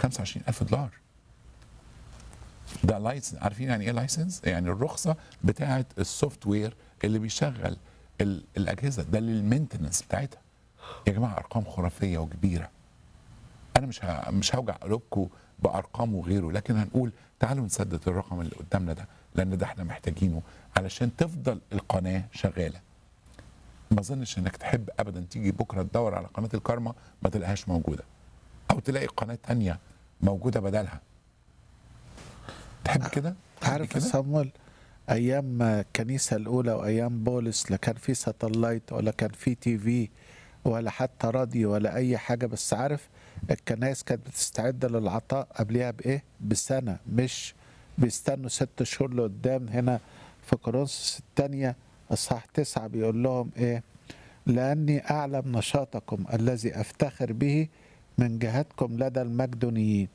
25000 دولار ده لايسنس عارفين يعني ايه لايسنس؟ يعني الرخصه بتاعه السوفت وير اللي بيشغل ال- الاجهزه ده للمينتنس بتاعتها يا جماعه ارقام خرافيه وكبيره انا مش ه... مش هوجع قلوبكم بارقام وغيره لكن هنقول تعالوا نسدد الرقم اللي قدامنا ده لان ده احنا محتاجينه علشان تفضل القناه شغاله ما اظنش انك تحب ابدا تيجي بكره تدور على قناه الكارما ما تلاقيهاش موجوده او تلاقي قناه تانية موجوده بدلها تحب كده تحب عارف كده صامويل ايام الكنيسه الاولى وايام بولس لا كان في ساتلايت ولا كان في تي في ولا حتى راديو ولا اي حاجه بس عارف الكنائس كانت بتستعد للعطاء قبلها بايه بسنه مش بيستنوا ست شهور لقدام هنا في كورنثوس الثانيه اصحاح تسعة بيقول لهم ايه لاني اعلم نشاطكم الذي افتخر به من جهتكم لدى المقدونيين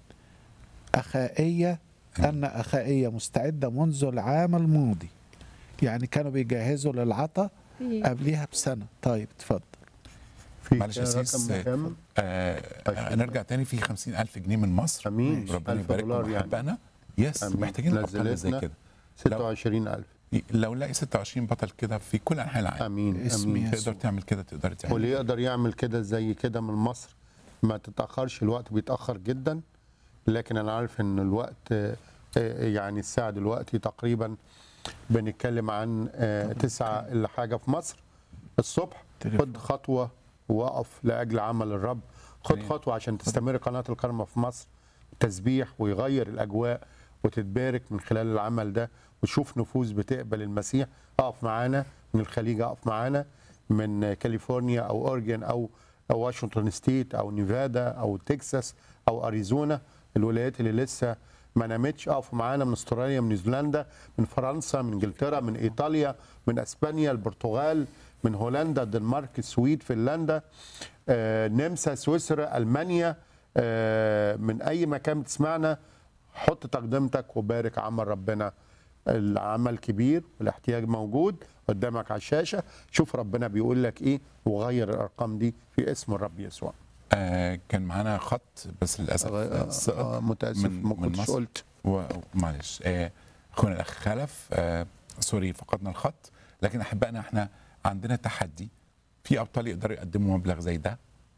اخائيه أن أخائية مستعدة منذ العام الماضي يعني كانوا بيجهزوا للعطا قبليها بسنة طيب اتفضل في معلش يا رقم سيس مكمل آه نرجع تاني في 50000 جنيه من مصر امين ربنا 1000 يبارك دولار لكم يعني احبائنا يس أمين. محتاجين الارقام اللي زي نزلتنا كده 26000 لو نلاقي 26 بطل كده في كل انحاء العالم امين اسم امين يسوع. تقدر تعمل كده تقدر تعمل واللي يقدر يعمل كده زي كده من مصر ما تتاخرش الوقت بيتاخر جدا لكن انا عارف ان الوقت آه، آه، يعني الساعه دلوقتي تقريبا بنتكلم عن آه، تسعة الا حاجه في مصر الصبح تليفون. خد خطوه وقف لاجل عمل الرب خد أمين. خطوه عشان تستمر قناه الكرمه في مصر تسبيح ويغير الاجواء وتتبارك من خلال العمل ده وتشوف نفوس بتقبل المسيح اقف معانا من الخليج اقف معانا من كاليفورنيا او اورجن او او واشنطن ستيت او نيفادا او تكساس او اريزونا الولايات اللي لسه ما نامتش اقفوا معانا من استراليا من نيوزيلندا من فرنسا من انجلترا من ايطاليا من اسبانيا البرتغال من هولندا الدنمارك السويد فنلندا آه، نمسا سويسرا المانيا آه، من اي مكان بتسمعنا حط تقدمتك وبارك عمل ربنا العمل كبير والاحتياج موجود قدامك على الشاشه شوف ربنا بيقول لك ايه وغير الارقام دي في اسم الرب يسوع آه كان معانا خط بس للاسف آه، سقط آه، متاسف من- ما من كنتش مصر. قلت و- معلش آه، اخونا الاخ خلف آه، سوري فقدنا الخط لكن احبائنا احنا عندنا تحدي في ابطال يقدروا يقدموا مبلغ زي ده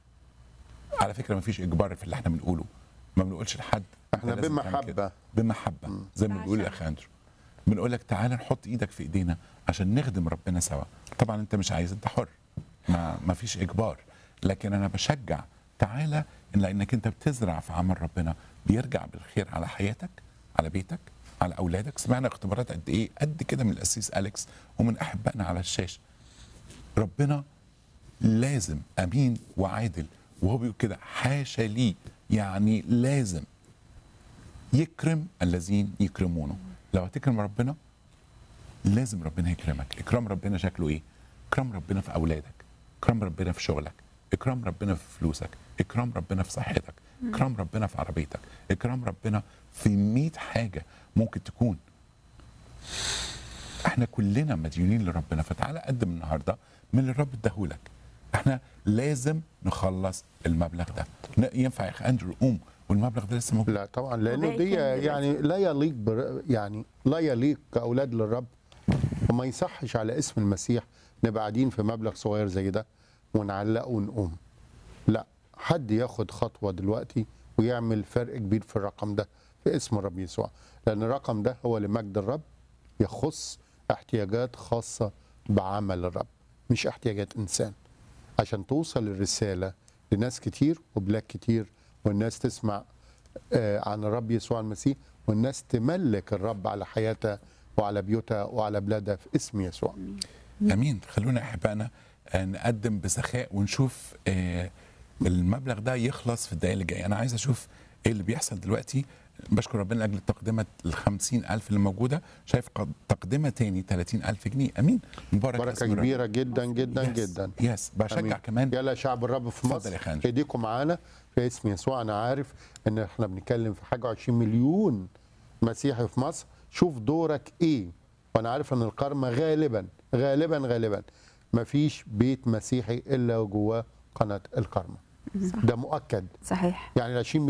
على فكره ما فيش اجبار في اللي احنا بنقوله ما بنقولش لحد أنت احنا لازم تعمل كده. بمحبه بمحبه زي ما بيقول الاخ اندرو بنقول لك تعالى نحط ايدك في ايدينا عشان نخدم ربنا سوا طبعا انت مش عايز انت حر ما ما فيش اجبار لكن انا بشجع تعالى إن لانك انت بتزرع في عمل ربنا بيرجع بالخير على حياتك على بيتك على اولادك سمعنا اختبارات قد ايه قد كده من الاسيس اليكس ومن احبائنا على الشاشه ربنا لازم امين وعادل وهو بيقول كده حاشا لي يعني لازم يكرم الذين يكرمونه لو هتكرم ربنا لازم ربنا يكرمك اكرام ربنا شكله ايه اكرام ربنا في اولادك اكرام ربنا في شغلك اكرام ربنا في فلوسك اكرام ربنا في صحتك اكرام ربنا في عربيتك اكرام ربنا في 100 حاجه ممكن تكون احنا كلنا مديونين لربنا فتعالى قدم النهارده من اللي الرب اداهولك احنا لازم نخلص المبلغ ده ن- ينفع يا اخي اندرو قوم والمبلغ ده لسه موجود لا طبعا لانه وباقي دي كام دلوقتي؟ يعني لا يليق بر يعني لا يليق كاولاد للرب وما يصحش على اسم المسيح نبقى قاعدين في مبلغ صغير زي ده ونعلقه ونقوم لا حد ياخد خطوه دلوقتي ويعمل فرق كبير في الرقم ده في اسم الرب يسوع لان الرقم ده هو لمجد الرب يخص احتياجات خاصه بعمل الرب مش احتياجات انسان عشان توصل الرساله لناس كتير وبلاد كتير والناس تسمع آه، عن الرب يسوع المسيح والناس تملك الرب على حياتها وعلى بيوتها وعلى بلادها في اسم يسوع امين خلونا احبائنا آه، نقدم بسخاء ونشوف آه، المبلغ ده يخلص في الدقائق اللي جايه انا عايز اشوف ايه اللي بيحصل دلوقتي بشكر ربنا لاجل التقدمه ال 50000 اللي موجوده شايف قد- تقدمه تاني 30000 جنيه امين مبارك بركه اسم الرب. كبيره جدا جدا يس، جدا يس بشجع أمين. كمان يلا شعب الرب في اتفضل مصر يا خالد. ايديكم معانا في اسم يسوع انا عارف ان احنا بنتكلم في حاجه 20 مليون مسيحي في مصر شوف دورك ايه وانا عارف ان القرمه غالبا غالبا غالبا مفيش بيت مسيحي الا وجواه قناه القرمه ده مؤكد صحيح يعني ال 20